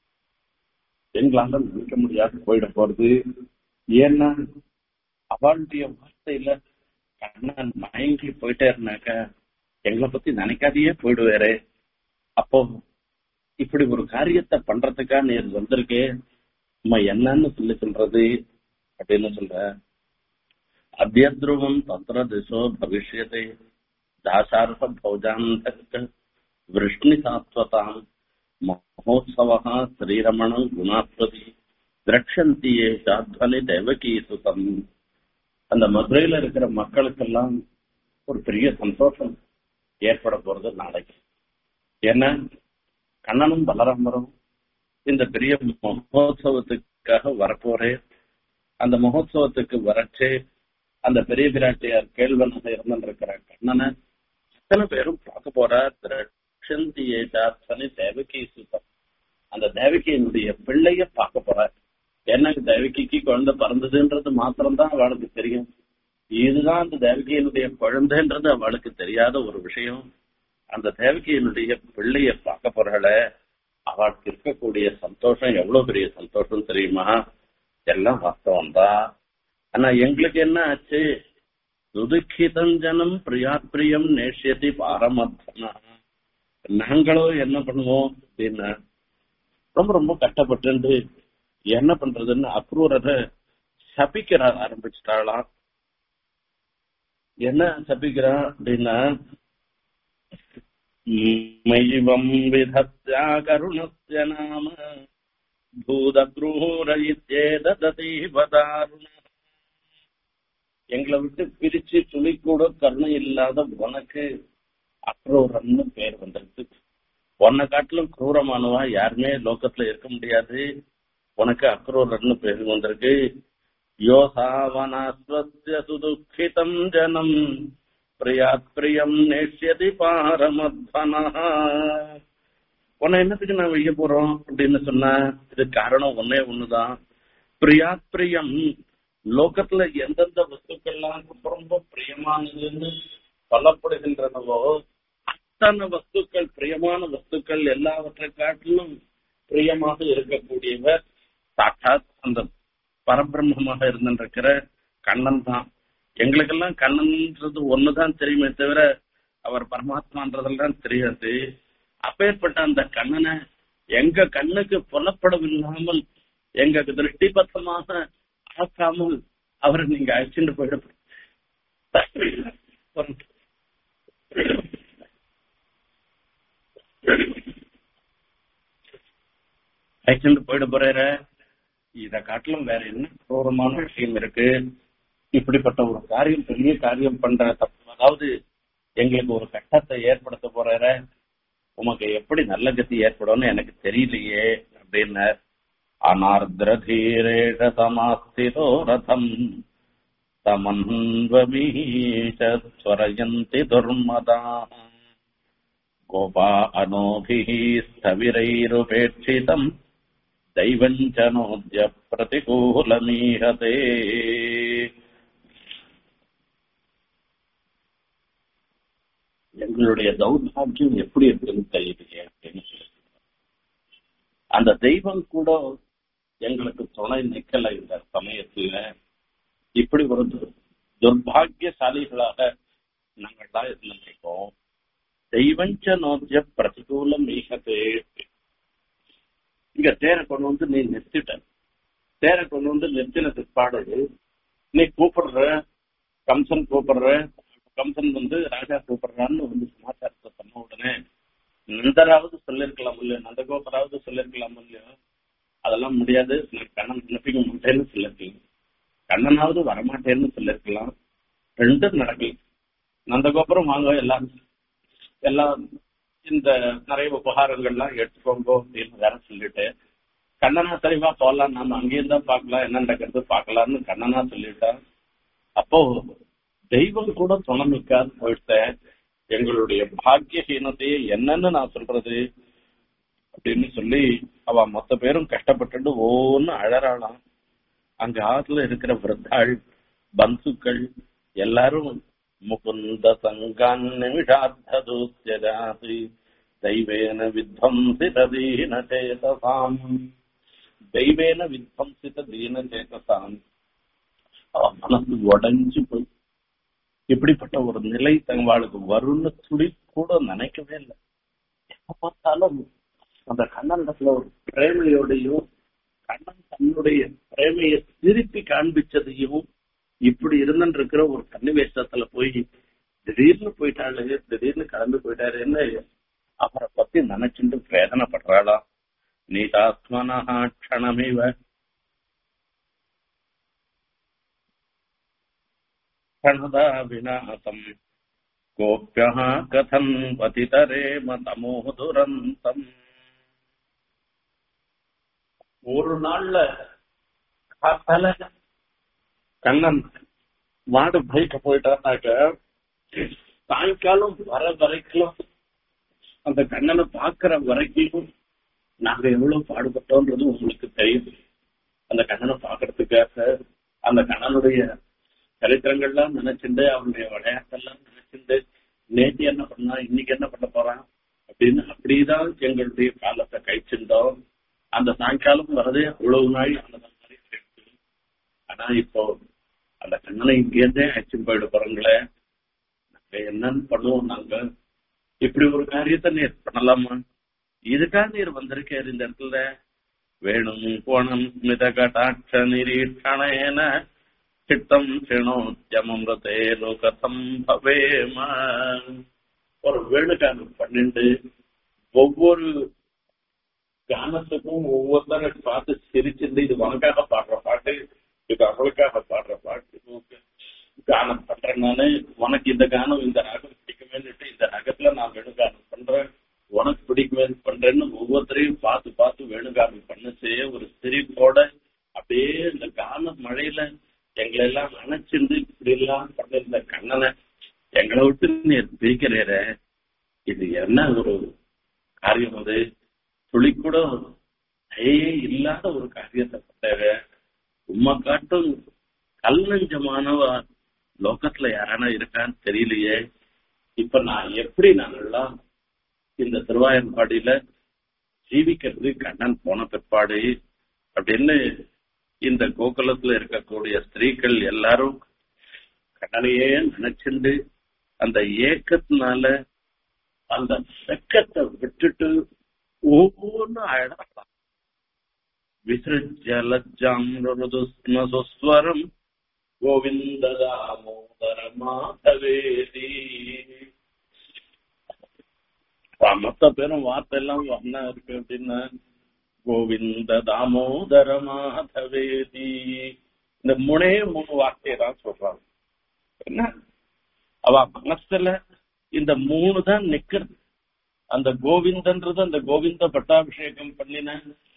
எங்களால நினைக்க முடியாது போயிட போறது ஏன்னா அவளுடைய வார்த்தையில கண்ணன் மயங்கி போயிட்டே இருந்தாக்க எங்களை பத்தி நினைக்காதையே போயிடுவாரு அப்போ இப்படி ஒரு காரியத்தை பண்றதுக்கா நீ வந்திருக்கே அம்மா என்னன்னு சொல்லி சொல்றது அப்படின்னு சொல்ற அத்தியத்ருவம் தத்திர திசோ பவிஷ்யத்தை தாசார்ப பௌஜாந்தக விஷ்ணி சாத்வதாம் மகோத்சவா ஸ்ரீரமணம் குணாஸ்வதி திரட்சந்தி சாத்வனி தேவகி சுதம் அந்த மதுரையில இருக்கிற மக்களுக்கெல்லாம் ஒரு பெரிய சந்தோஷம் ஏற்பட போறது நாளைக்கு ஏன்னா கண்ணனும் பலராமரும் இந்த பெரிய மகோத்சவத்துக்காக வரப்போறே அந்த மகோத்சவத்துக்கு வரச்சே அந்த பெரிய பிராட்டியார் கேள்வனாக இருந்திருக்கிற கண்ணனை அத்தனை பேரும் பார்க்க போறார் திரட்சந்தியே சாத்தனி தேவகி சுத்தம் அந்த தேவகியினுடைய பிள்ளைய பார்க்க போறார் ஏன்னா தேவகிக்கு குழந்தை பிறந்ததுன்றது மாத்திரம்தான் அவளுக்கு தெரியும் இதுதான் அந்த தேவகியினுடைய குழந்தைன்றது அவளுக்கு தெரியாத ஒரு விஷயம் அந்த தேவகியினுடைய பிள்ளைய பார்க்க போறாள அவளுக்கு இருக்கக்கூடிய சந்தோஷம் எவ்வளவு பெரிய சந்தோஷம் தெரியுமா எல்லாம் வாஸ்தவம் தான் ஆனா எங்களுக்கு என்ன ஆச்சு துதுக்கிதம் ஜனம் பிரியா பிரியம் நேஷ்யதி பாரமத்தனா நாங்களோ என்ன பண்ணுவோம் அப்படின்னு ரொம்ப ரொம்ப கஷ்டப்பட்டு என்ன பண்றதுன்னு அக்ரூரரை சபிக்கிற ஆரம்பிச்சிட்டாளாம் என்ன சபிக்கிறா அப்படின்னா மைவம் விதத்யா கருணஸ்ய நாம பூதக்ரூர இத்தேததீபதாருண எங்களை விட்டு பிரிச்சு துளி கூட கருணை இல்லாத உனக்கு அக்ரூரன்னு பேர் வந்துருக்கு உன்னை காட்டிலும் குரூரமானவா யாருமே லோகத்துல இருக்க முடியாது உனக்கு அக்ரூரன்னு பேர் வந்திருக்கு யோசாவனாஸ்வஸ்ய சுதுக்கிதம் ஜனம் பிரியாத் பிரியம் நேஷ்யதி பாரமத்வனா உன்னை என்னத்துக்கு நான் வைக்க போறோம் அப்படின்னு சொன்னா இது காரணம் ஒன்னே ஒண்ணுதான் பிரியாத் பிரியம் லோகத்துல எந்தெந்த வஸ்துக்கள்லாம் ரொம்ப ரொம்ப பிரியமானதுன்னு சொல்லப்படுகின்றனவோ அத்தனை வஸ்துக்கள் பிரியமான வஸ்துக்கள் எல்லாவற்றை காட்டிலும் பிரியமாக இருக்கக்கூடியவர் சாட்சாத் அந்த பரபிரம்மமாக இருந்திருக்கிற கண்ணன் தான் எங்களுக்கெல்லாம் கண்ணன்ன்றது ஒண்ணுதான் தெரியுமே தவிர அவர் பரமாத்மான்றதெல்லாம் தெரியாது அப்பேற்பட்ட அந்த கண்ணனை எங்க கண்ணுக்கு புலப்படவில்லாமல் எங்க திருஷ்டிபத்தமாக ஆக்காமல் அவரை நீங்க அழைச்சிட்டு போயிட அழைச்சிட்டு போயிட போறாரு இத காட்டிலும் வேற என்ன கோரமான விஷயம் இருக்கு இப்படிப்பட்ட ஒரு காரியம் பெரிய காரியம் பண்ற தப்பு அதாவது எங்களுக்கு ஒரு கட்டத்தை ஏற்படுத்த போறார உமக்கு எப்படி நல்ல கதி ஏற்படும்னு எனக்கு தெரியலையே அப்படின்னார் அனார்திரதீரேஷ சமாஸ்திதோ ரதம் தமன்வமீஷரயந்தி துர்மதா கோபா அனோபிः ஸ்தவிரைருபேட்சிதம் दैवञ्चनोद्य प्रतिकूलमीहते எங்களுடைய தௌர்பாகியம் எப்படி இருக்குன்னு தெரியலையே அப்படின்னு சொல்லி அந்த தெய்வம் கூட எங்களுக்கு துணை நிக்கல இந்த சமயத்துல இப்படி ஒரு துர்பாகியசாலிகளாக நாங்கள்லாம் இருந்திருக்கோம் தெய்வஞ்ச நோத்திய பிரதிகூலம் மீகத்தே இங்க தேரை கொண்டு வந்து நீ நிறுத்திட்ட தேரை கொண்டு வந்து நிறுத்தின பிற்பாடு நீ கூப்பிடுற கம்சன் கூப்பிடுற கம்சன் வந்து ராஜா கூப்பிடுறான்னு வந்து சமாச்சாரத்தை சொன்ன உடனே நந்தராவது சொல்லிருக்கலாம் இல்லையோ நந்தகோபராவது சொல்லிருக்கலாம் இல்லையோ அதெல்லாம் முடியாது நான் கண்ணன் அனுப்பிக்க மாட்டேன்னு சொல்லிருக்கலாம் கண்ணனாவது வரமாட்டேன்னு சொல்லிருக்கலாம் ரெண்டும் நடக்கல நந்தகோபுரம் வாங்க எல்லாம் எல்லாம் இந்த நிறைய உபகாரங்கள்லாம் எடுத்துக்கோங்க அப்படின்னு வேற சொல்லிட்டு கண்ணனா சரிவா போகலாம் நாம அங்கேயும் தான் பார்க்கலாம் என்ன நடக்கிறது பார்க்கலாம்னு கண்ணனா சொல்லிட்டா அப்போ தெய்வம் கூட துணை நிற்காது போயிட்டேன் எங்களுடைய பாக்கியஹீனத்தையே என்னன்னு நான் சொல்றது அப்படின்னு சொல்லி அவ மொத்த பேரும் கஷ்டப்பட்டுட்டு ஒவ்வொன்னு அழறாளாம் அங்க ஆத்துல இருக்கிற விரத்தாள் பந்துக்கள் எல்லாரும் முகுந்த சங்கான் நிமிஷார்த்ததூத்யஜாதி தெய்வேன வித்வம்சித தீன சேதசாம் தெய்வேன வித்வம்சித தீன சேதசாம் அவ மனசு உடைஞ்சு போய் இப்படிப்பட்ட ஒரு நிலை தங்களுக்கு வரும்னு துளி கூட நினைக்கவே இல்லை எப்ப பார்த்தாலும் அந்த கண்ணனிடத்துல ஒரு பிரேமையோடையும் கண்ணன் தன்னுடைய பிரேமையை திருப்பி காண்பிச்சதையும் இப்படி இருந்துட்டு இருக்கிற ஒரு கன்னிவேஷத்துல போய் திடீர்னு போயிட்டாளு திடீர்னு கிளம்பி போயிட்டாருன்னு அவரை பத்தி நினைச்சுட்டு வேதனைப்படுறாளா நீதாத்மனா க்ஷணமிவ க்ஷணதா விநாசம் கோப்பியः கதம் பதிதரேம தமோ துரந்தம் ஒரு நாள்ல காத்தால கண்ணன் மாடு பைக்க போயிட்டாருனாக்க சாயங்காலம் வர வரைக்கும் அந்த கண்ணனை பாக்குற வரைக்கும் நாங்க எவ்வளவு பாடுபட்டோன்றது உங்களுக்கு தெரியும் அந்த கண்ணனை பாக்குறதுக்காக அந்த கண்ணனுடைய சரித்திரங்கள்லாம் நினைச்சுண்டு அவனுடைய விளையாட்டெல்லாம் நினைச்சுண்டு நேற்று என்ன பண்ணா இன்னைக்கு என்ன பண்ண போறான் அப்படின்னு அப்படிதான் எங்களுடைய காலத்தை கழிச்சிருந்தோம் அந்த சாயங்காலம் வரதே அவ்வளவு நாள் அந்த மாதிரி ஆயிடுச்சு. ஆனா இப்போ அந்த கண்ணனை இங்கேருந்தே அழைச்சிட்டு போயிட போறோங்களே நாங்க என்னன்னு பண்ணுவோம் நாங்க இப்படி ஒரு காரியத்தை நீர் பண்ணலாமா இதுக்காக நீர் வந்திருக்காரு இந்த இடத்துல வேணும் போனம் மிதகடாட்ச நிரீட்சணேன சித்தம் சிணோத்தியமமிருதேனு கதம் பவேம ஒரு வேணுகானம் பண்ணிண்டு ஒவ்வொரு கானத்துக்கும் ஒவ்வொருத்தரை பார்த்து சிரிச்சிருந்து இது உனக்காக பாடுற பாட்டு இது அவளுக்காக பாடுற பாட்டு உனக்கு கானம் பண்றேன் நானு உனக்கு இந்த கானம் இந்த ராகம் பிடிக்குமேன்னுட்டு இந்த ராகத்துல நான் வேணுகானம் பண்றேன் உனக்கு பிடிக்குமே பண்றேன்னு ஒவ்வொருத்தரையும் பார்த்து பார்த்து வேணுகானம் பண்ணச்சே ஒரு சிரிப்போட அப்படியே இந்த கான மழையில எங்களை எல்லாம் அணைச்சிருந்து இப்படி எல்லாம் பண்ணிருந்த கண்ணனை எங்களை விட்டு நீ பிரிக்கிறேற இது என்ன ஒரு காரியம் அது துளி கூட தயே இல்லாத ஒரு காரியத்தை பண்ணாரு உம்மை காட்டும் கல் நெஞ்சமானவ லோகத்துல யாரானா இருக்கான்னு தெரியலையே இப்ப நான் எப்படி நாங்கெல்லாம் இந்த திருவாயன்பாடியில ஜீவிக்கிறது கண்ணன் போன பிற்பாடு அப்படின்னு இந்த கோகுலத்துல இருக்கக்கூடிய ஸ்திரீகள் எல்லாரும் கண்ணனையே நினைச்சுண்டு அந்த ஏக்கத்தினால அந்த வெக்கத்தை விட்டுட்டு ஒவ்வொன்றும் அழகலாம் விசிருஜலஜாம் கோவிந்த தாமோதர மாதவேதி மொத்த பேரும் வார்த்தை எல்லாம் என்ன இருக்கு அப்படின்னா கோவிந்த தாமோதர மாதவேதி இந்த மூணே மூணு வார்த்தையை தான் சொல்றாங்க என்ன அவ மனசுல இந்த மூணு தான் நிக்கிறது அந்த கோவிந்தன்றது அந்த கோவிந்த பட்டாபிஷேகம் பண்ணின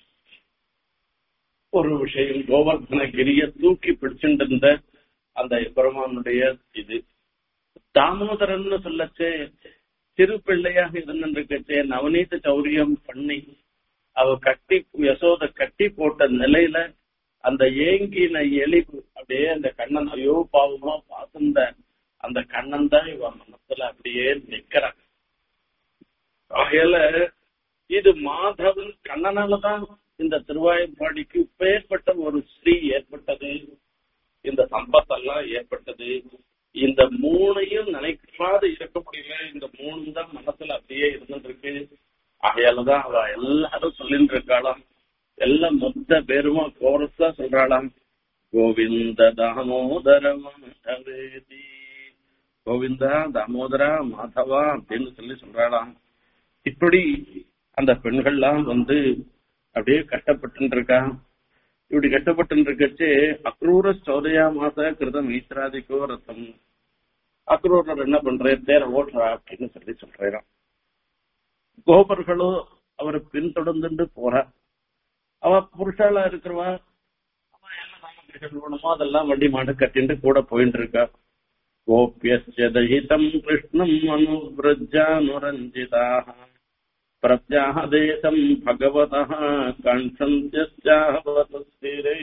ஒரு விஷயம் கோவர்தனகிரிய தூக்கி பிடிச்சுட்டு இருந்த அந்த பெருமானுடைய இது தாமோதரன்னு சொல்லச்சே சிறு பிள்ளையாக இருந்திருக்கச்சே நவநீத சௌரியம் பண்ணி அவ கட்டி யசோத கட்டி போட்ட நிலையில அந்த ஏங்கின எலிவு அப்படியே அந்த கண்ணன் ஐயோ பாவமா பார்த்திருந்த அந்த கண்ணன் தான் இவ மனசுல அப்படியே நிக்கிறான் ஆகையால இது மாதவன் கண்ணனாலதான் இந்த திருவாயம்பாடிக்கு பெயர்பட்ட ஒரு ஸ்ரீ ஏற்பட்டது இந்த சம்பத்தெல்லாம் ஏற்பட்டது இந்த மூணையும் நினைக்காத இருக்க முடியல இந்த மூணு தான் மனசுல அப்படியே இருந்துட்டு இருக்கு ஆகையாலதான் அவ எல்லாரும் சொல்லிட்டு இருக்காளாம் எல்லாம் மொத்த பேருமா கோரஸா சொல்றாளாம் கோவிந்த தாமோதர மாதவேதி கோவிந்தா தாமோதரா மாதவா அப்படின்னு சொல்லி சொல்றாளாம் இப்படி அந்த பெண்கள்லாம் வந்து அப்படியே கஷ்டப்பட்டு இருக்கா இப்படி கஷ்டப்பட்டு இருக்கச்சு அக்ரூர சௌதயா மாச கிருதம் ஈஸ்வராதிக்கோ ரத்தம் அக்ரூரர் என்ன பண்றாரு தேர ஓட்டுறா அப்படின்னு சொல்லி சொல்றாராம் கோபர்களும் அவரை பின்தொடர்ந்துட்டு போறா அவ புருஷாலா இருக்கிறவா அவன் என்ன சாமகிரிகள் வேணுமோ அதெல்லாம் வண்டி மாடு கட்டிட்டு கூட போயிட்டு இருக்கா கோபியஸ்ய தயிதம் கிருஷ்ணம் அனுவிரஜானுரஞ்சிதாக பிரத்யாக தேசம் பகவதः கண்டந்தியஸ்யாவதஸ்திரே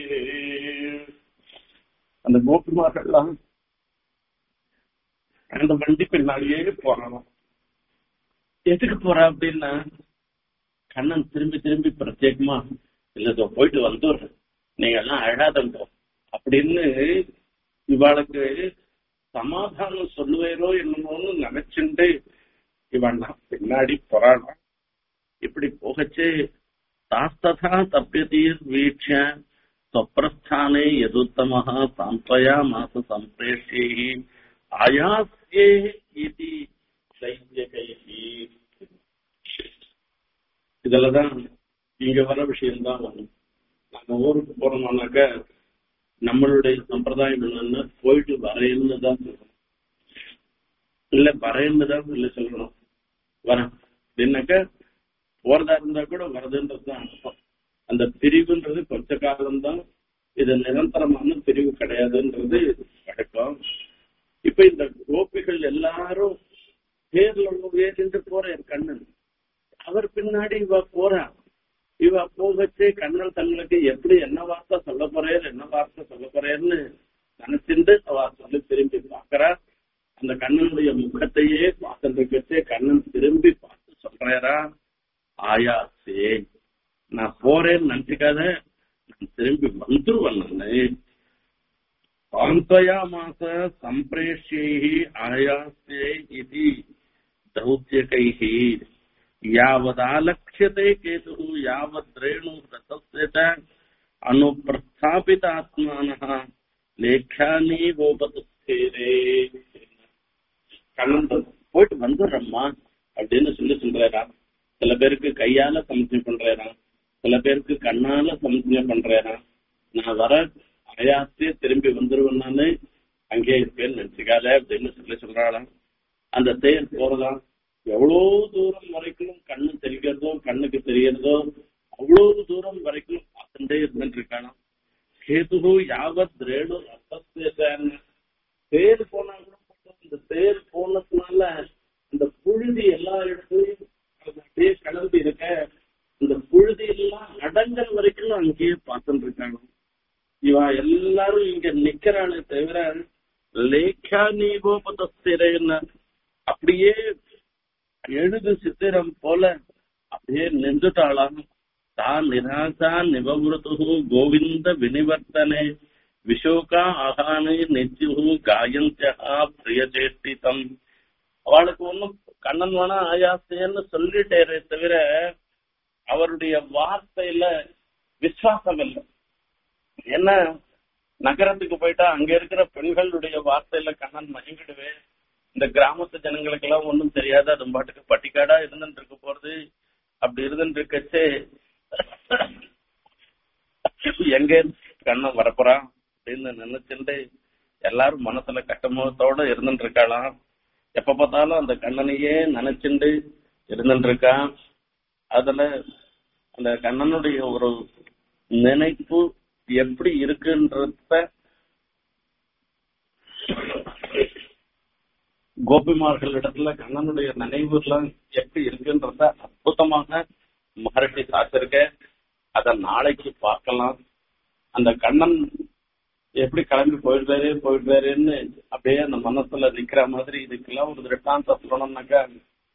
அந்த கோபிமார்கள்லாம் அந்த வண்டி பின்னாடியே போறாங்க எதுக்கு போறா அப்படின்னா கண்ணன் திரும்பி திரும்பி பிரத்யேகமா இல்ல இதோ போயிட்டு வந்துடுறேன் நீங்க எல்லாம் அழாதங்கோ அப்படின்னு இவாளுக்கு சமாதானம் சொல்லுவேரோ என்னமோன்னு நினைச்சுட்டு இவன் பின்னாடி போறானா இப்படி போகச்சே தாஸ்ததா தப்பியதீர் வீட்ச ஸ்வப்பிரஸ்தானே எதுத்தமः சாந்த்வயா மாச சம்பிரேஷ்யை ஆயாஸ்யே இது சைத்தியகைஹி இதுலதான் இங்க வர விஷயம்தான் வரும் நம்ம ஊருக்கு போறோம்னாக்க நம்மளுடைய சம்பிரதாயம் என்னன்னா போயிட்டு வரேன்னு தான் சொல்லணும் இல்ல வரேன்னு தான் இல்ல சொல்லணும் வரேன் அப்படின்னாக்க போறதா இருந்தா கூட வரதுன்றது தான் அர்த்தம் அந்த பிரிவுன்றது கொஞ்ச காலம்தான் இது நிரந்தரமான பிரிவு கிடையாதுன்றது கிடைக்கும் இப்ப இந்த கோபிகள் எல்லாரும் தேர்ல ஏறிட்டு போற என் கண்ணன் அவர் பின்னாடி இவ போறா இவ போகச்சே கண்ணன் தங்களுக்கு எப்படி என்ன வார்த்தை சொல்ல போறேன் என்ன வார்த்தை சொல்ல போறேன்னு நினைச்சிருந்து அவ சொல்லி திரும்பி பாக்குறா அந்த கண்ணனுடைய முகத்தையே பார்த்துட்டு கண்ணன் திரும்பி பார்த்து சொல்றாரா ஆயாசே நான் போறேன்னு நினைச்சுக்காத நான் திரும்பி வந்துருவேன் நானு சாந்தயா மாச சம்பிரேஷ்யை ஆயாசே இது दौत्यकैः यावदालक्ष्यते केतुः यावद्रेणु रथस्य च अनुप्रस्थापितात्मानः லேக்கானீவோபதுஸ்தேரே கண்ணன் போயிட்டு வந்துடுறம்மா அப்படின்னு சொல்லி சொல்றாராம் சில பேருக்கு கையால சமர்ப்பணை பண்றாராம் சில பேருக்கு கண்ணால சமர்ப்பணை பண்றாராம் நான் வர அயாசே திரும்பி வந்துருவேன்னு அங்கே இருப்பேன்னு நினைச்சுக்காத அப்படின்னு சொல்லி சொல்றாளாம் அந்த தேர் போறதாம் எவ்வளவு தூரம் வரைக்கும் கண்ணு தெரிகிறதோ கண்ணுக்கு தெரியறதோ அவ்வளவு தூரம் வரைக்கும் பார்த்துட்டே இருந்துட்டு இருக்கானாம் கேதுகு யாவத் ரேணு ரத்தேசான தேர் போனா கூட போதும். இந்த தேர் போனதுனால இந்த புழுதி எல்லா இடத்துலயும் அது அப்படியே கலந்து இருக்க இந்த புழுதி எல்லாம் அடங்கல் வரைக்கும் அங்கேயே பார்த்துட்டு இருக்காங்க இவா எல்லாரும் இங்க நிக்கிறானே தவிர லேக்கா நீகோபதஸ்திரேன்னு அப்படியே எழுது சித்திரம் போல அப்படியே நின்றுட்டாளாம் தான் நிராசா நிவமிருத்து கோவிந்த வினிவர்த்தனே விஷோகா அகானே நெஜ்ஜு காயந்தியா பிரியச்சேஷ்டிதம் அவளுக்கு ஒண்ணும் கண்ணன் வேணா ஆயாசேன்னு சொல்லிட்டேரே தவிர அவருடைய வார்த்தையில விசுவாசம் இல்லை என்ன நகரத்துக்கு போயிட்டா அங்க இருக்கிற பெண்களுடைய வார்த்தையில கண்ணன் மயங்கிடுவே இந்த கிராமத்து ஜனங்களுக்கு எல்லாம் ஒண்ணும் தெரியாது அது பாட்டுக்கு பட்டிக்காடா இருந்துட்டு இருக்க போறது அப்படி இருந்துட்டு இருக்கச்சே எங்க கண்ணன் வரப்போறான் அப்படின்னு நினைச்சுட்டு எல்லாரும் மனசுல கட்டமுகத்தோட இருந்துட்டு இருக்காளாம் எப்ப பார்த்தாலும் அந்த கண்ணனையே நினைச்சுண்டு இருந்துட்டு இருக்கான் அதுல அந்த கண்ணனுடைய ஒரு நினைப்பு எப்படி இருக்குன்றத கோபிமார்கள் இடத்துல கண்ணனுடைய நினைவு எல்லாம் எப்படி இருக்குன்றத அற்புதமாக மகர்ஷி சாத்திருக்க அத நாளைக்கு பார்க்கலாம் அந்த கண்ணன் எப்படி கிளம்பி போயிடுறாரு போயிடுறாருன்னு அப்படியே அந்த மனசுல நிக்கிற மாதிரி இதுக்கெல்லாம் ஒரு திருட்டாந்த சொல்லணும்னாக்கா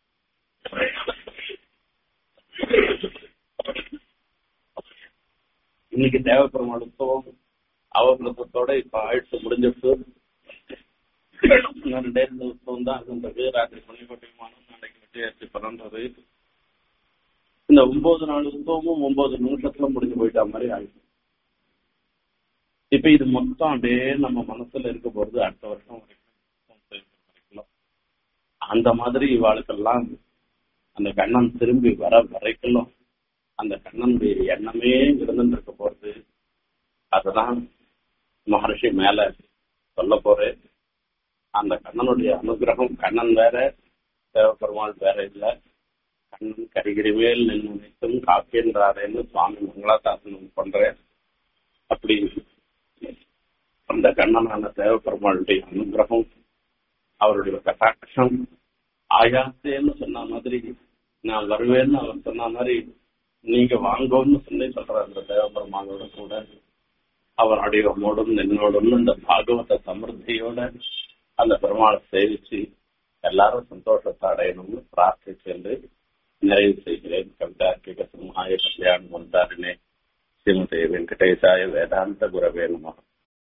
இன்னைக்கு தேவைப்பெருமாள் உற்சவம் அவபிரதத்தோட இப்ப ஆயிடுச்சு முடிஞ்சிட்டு இன்னும் ரெண்டே ரெண்டு உற்சவம் தான் இருந்தது ராத்திரி பள்ளிக்கோட்டை விமானம் நாளைக்கு வெற்றியாச்சு பிறந்தது இந்த ஒன்பது நாள் உற்சவமும் ஒன்பது நிமிஷத்துல முடிஞ்சு போயிட்டா மாதிரி ஆயிடுச்சு இப்ப இது மொத்தம் அப்படியே நம்ம மனசுல இருக்க போறது அடுத்த வருஷம் வரைக்கும் வரைக்கும் அந்த மாதிரி இவாளுக்கெல்லாம் அந்த கண்ணன் திரும்பி வர வரைக்கும் அந்த கண்ணனுடைய எண்ணமே இருந்துட்டு போறது அதுதான் மகர்ஷி மேல சொல்ல போறேன் அந்த கண்ணனுடைய அனுகிரகம் கண்ணன் வேற தேவபெருமாள் வேற இல்ல கண்ணன் கரிகிரிவேல் நின்று நினைத்தும் காக்கின்றாரேன்னு சுவாமி மங்களாசாசனம் பண்றேன் அப்படி அந்த கண்ணனான தேவபெருமாளுடைய அனுகிரகம் அவருடைய கட்டாட்சம் ஆயாசேன்னு சொன்ன மாதிரி நான் வருவேன்னு அவர் சொன்ன மாதிரி நீங்க வாங்கோன்னு சொல்லி சொல்ற அந்த தேவபெருமானோட கூட அவர் அடியோடும் நின்னோடும் இந்த பாகவத சமிருத்தியோட அந்த பெருமாளை சேவிச்சு எல்லாரும் சந்தோஷத்தை அடையணும்னு பிரார்த்திச்சு நிறைவு செய்கிறேன் கவிதார்க்கிக சிம்ஹாய கல்யாணம் வந்தாரினே ஸ்ரீமதே வெங்கடேசாய வேதாந்த குரவே நம